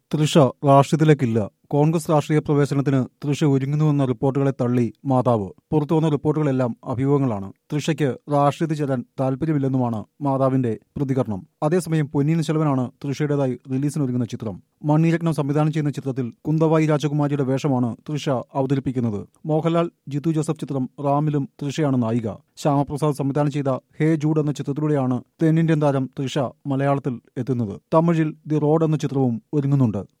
തൃഷ രാഷ്ട്രീയത്തിലേക്കില്ല കോൺഗ്രസ് രാഷ്ട്രീയ പ്രവേശനത്തിന് തൃഷ ഒരുങ്ങുന്നുവെന്ന റിപ്പോർട്ടുകളെ തള്ളി മാതാവ് പുറത്തു വന്ന റിപ്പോർട്ടുകളെല്ലാം അഭിയോഗങ്ങളാണ് തൃഷയ്ക്ക് രാഷ്ട്രീയത്തിൽ ചേരാൻ താല്പര്യമില്ലെന്നുമാണ് മാതാവിന്റെ പ്രതികരണം അതേസമയം പൊന്നിയിൻ ചെലവനാണ് തൃഷയുടേതായി റിലീസിനൊരുങ്ങുന്ന ചിത്രം മണിരത്നം സംവിധാനം ചെയ്യുന്ന ചിത്രത്തിൽ കുന്തവായി രാജകുമാരിയുടെ വേഷമാണ് തൃഷ അവതരിപ്പിക്കുന്നത് മോഹൻലാൽ ജിത്തു ജോസഫ് ചിത്രം റാമിലും തൃഷയാണ് നായിക ശ്യാമപ്രസാദ് സംവിധാനം ചെയ്ത ഹേ ജൂഡ് എന്ന ചിത്രത്തിലൂടെയാണ് തെന്നിന്ത്യൻ താരം തൃഷ മലയാളത്തിൽ എത്തുന്നത് തമിഴിൽ ദി റോഡ് എന്ന ചിത്രവും ഒരുങ്ങുന്നുണ്ട്